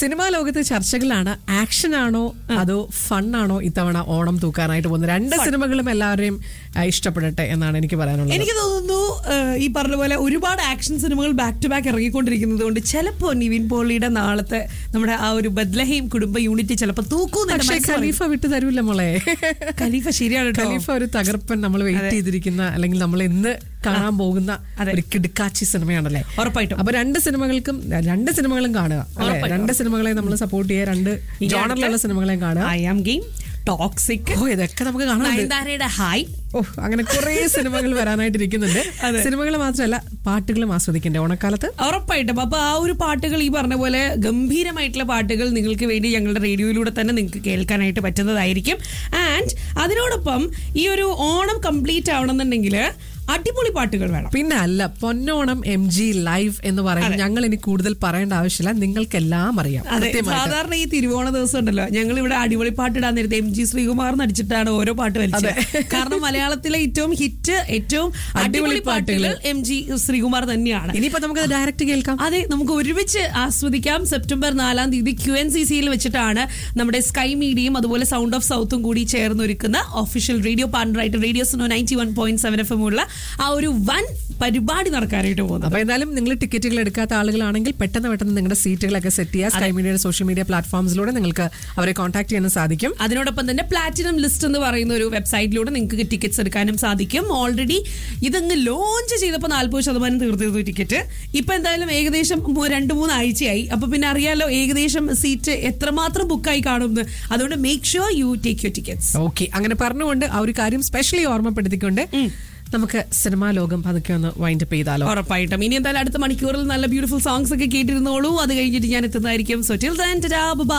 Cinema ലോകത്തെ ചർച്ചകളാണ് action ആണോ അതോ ഫൺ ആണോ ഇത്തവണ ഓണം തൂക്കാനായിട്ട് പോകുന്നത് രണ്ട് സിനിമകളും എല്ലാവരെയും ആ, ഇഷ്ടപ്പെടട്ടെ എന്നാണ് എനിക്ക് പറയാനുള്ളത് എനിക്ക് തോന്നുന്നു ഏഹ്, ഈ പറഞ്ഞ പോലെ ഒരുപാട് ആക്ഷൻ സിനിമകൾ ബാക്ക് ടു ബാക്ക് ഇറങ്ങിക്കൊണ്ടിരിക്കുന്നത് കൊണ്ട് ചിലപ്പോ നിവിൻ പോളിയുടെ നാളത്തെ നമ്മുടെ ആ ഒരു ബദ്ലഹീം കുടുംബ യൂണിറ്റ് ചിലപ്പോ തൂക്കൂന്ന് എന്റെ പക്ഷേ മനസ്സ് പറയും. ഖലീഫ വിട്ടു തരൂല്ല മോളെ ഖലീഫ ശരിയാണ് കേട്ടോ ഖലീഫ ഒരു തകർപ്പൻ നമ്മൾ വെയിറ്റ് ചെയ്തിരിക്കുന്ന അല്ലെങ്കിൽ നമ്മൾ ഇന്ന് കാണാൻ പോകുന്ന അതെ. ഒരു കിടുക്കാച്ചി സിനിമയാണല്ലേ ഉറപ്പായിട്ടും അപ്പൊ രണ്ട് സിനിമകൾക്കും രണ്ട് സിനിമകളും കാണുക അല്ലേ? ഉറപ്പായിട്ടും. രണ്ട് സിനിമകളെ നമ്മൾ സപ്പോർട്ട് ചെയ്യുക രണ്ട് ഇനി ജോണറിലുള്ള അടുത്ത സിനിമകളെയും കാണുക ഐ ആം ഗെയിം ടോക്സിക് ഓ ഇതൊക്കെ നമുക്ക് കാണാം നയൻതാരയുടെ ഹായ് ഓ അങ്ങനെ കുറെ സിനിമകൾ വരാനായിട്ട് ഇരിക്കുന്നുണ്ട് അതെ. സിനിമകൾ മാത്രമല്ല പാട്ടുകളും ആസ്വദിക്കണ്ടേ ഓണക്കാലത്ത് ഉറപ്പായിട്ടും അപ്പൊ ആ ഒരു പാട്ടുകൾ ഈ പറഞ്ഞ പോലെ ഗംഭീരമായിട്ടുള്ള പാട്ടുകൾ നിങ്ങൾക്ക് വേണ്ടി ഞങ്ങളുടെ റേഡിയോയിലൂടെ തന്നെ നിങ്ങൾക്ക് കേൾക്കാനായിട്ട് പറ്റുന്നതായിരിക്കും ആൻഡ് അതിനോടൊപ്പം ഈ ഒരു ഓണം കംപ്ലീറ്റ് ആവണമെന്നുണ്ടെങ്കിൽ അടിപൊളി പാട്ടുകൾ വേണം പിന്നെ അല്ല പൊന്നോണം എം ജി ലൈവ് എന്ന് പറയുന്നത് ഞങ്ങൾ ഇനി കൂടുതൽ പറയേണ്ട ആവശ്യമില്ല നിങ്ങൾക്കെല്ലാം അറിയാം അതെ കൃത്യമായിട്ട്. സാധാരണ ഈ തിരുവോണ ദിവസം ഉണ്ടല്ലോ ഞങ്ങൾ ഇവിടെ അടിപൊളി പാട്ടിടാൻ നേരത്തെ എം ജി ശ്രീകുമാർ നടിച്ചിട്ടാണ് ഓരോ പാട്ട് വലിച്ചത് കാരണം മലയാളത്തിലെ ഏറ്റവും ഹിറ്റ് ഏറ്റവും അടിപൊളി പാട്ടുകൾ എം ജി ശ്രീകുമാർ തന്നെയാണ് ഇനിയിപ്പോ നമുക്ക് ഡയറക്റ്റ് കേൾക്കാം അതെ നമുക്ക് ഒരുമിച്ച് ആസ്വദിക്കാം സെപ്റ്റംബർ നാലാം തീയതി ക്യു എൻ സി സിയിൽ വെച്ചിട്ടാണ് നമ്മുടെ സ്കൈ മീഡിയയും അതുപോലെ സൗണ്ട് ഓഫ് സൗത്തും കൂടി ചേർന്നൊരുക്കുന്ന ഒഫീഷ്യൽ റേഡിയോ പാർട്ണറായിട്ട് radio Suno ninety one point seven F M ഉള്ള ആ ഒരു വൻ പരിപാടി നടക്കാനായിട്ട് പോകുന്നത് അപ്പൊ എന്തായാലും നിങ്ങൾ ടിക്കറ്റുകൾ എടുക്കാത്ത ആളുകളാണെങ്കിൽ പെട്ടെന്ന് പെട്ടെന്ന് നിങ്ങളുടെ സീറ്റുകളൊക്കെ സെറ്റ് ചെയ്യുക സ്കൈ മീഡിയയുടെ സോഷ്യൽ മീഡിയ പ്ലാറ്റ്ഫോംസിലൂടെ നിങ്ങൾക്ക് അവരെ കോൺടാക്ട് ചെയ്യാനും സാധിക്കും അതിനോടൊപ്പം തന്നെ പ്ലാറ്റിനം ലിസ്റ്റ് എന്ന് പറയുന്ന ഒരു വെബ്സൈറ്റിലൂടെ നിങ്ങൾക്ക് ടിക്കറ്റ്സ് എടുക്കാനും സാധിക്കും ഓൾറെഡി ഇതങ്ങ് ലോഞ്ച് ചെയ്തപ്പോൾ നാൽപ്പത് ശതമാനം തീർത്തിരുന്നു ടിക്കറ്റ് ഇപ്പൊ എന്തായാലും ഏകദേശം മൂ- രണ്ട് മൂന്ന് ആഴ്ചയായി അപ്പൊ പിന്നെ അറിയാലോ ഏകദേശം സീറ്റ് എത്രമാത്രം ബുക്കായി കാണുമെന്ന് അതുകൊണ്ട് make sure you take your tickets okay അങ്ങനെ പറഞ്ഞുകൊണ്ട് ആ ഒരു കാര്യം സ്പെഷ്യലി ഓർമ്മപ്പെടുത്തിക്കൊണ്ട് നമുക്ക് സിനിമാ ലോകം പതുക്കെ ഒന്ന് വൈൻഡപ്പ് ചെയ്താലോ ഉറപ്പായിട്ടും ഇനി എന്തായാലും അടുത്ത മണിക്കൂറിൽ നല്ല ബ്യൂട്ടിഫുൾ സോങ്സ് ഒക്കെ കേട്ടിരുന്നോളൂ അത് കഴിഞ്ഞിട്ട് ഞാൻ എത്തുന്നതായിരിക്കും സോ ടിൽ ദാൻ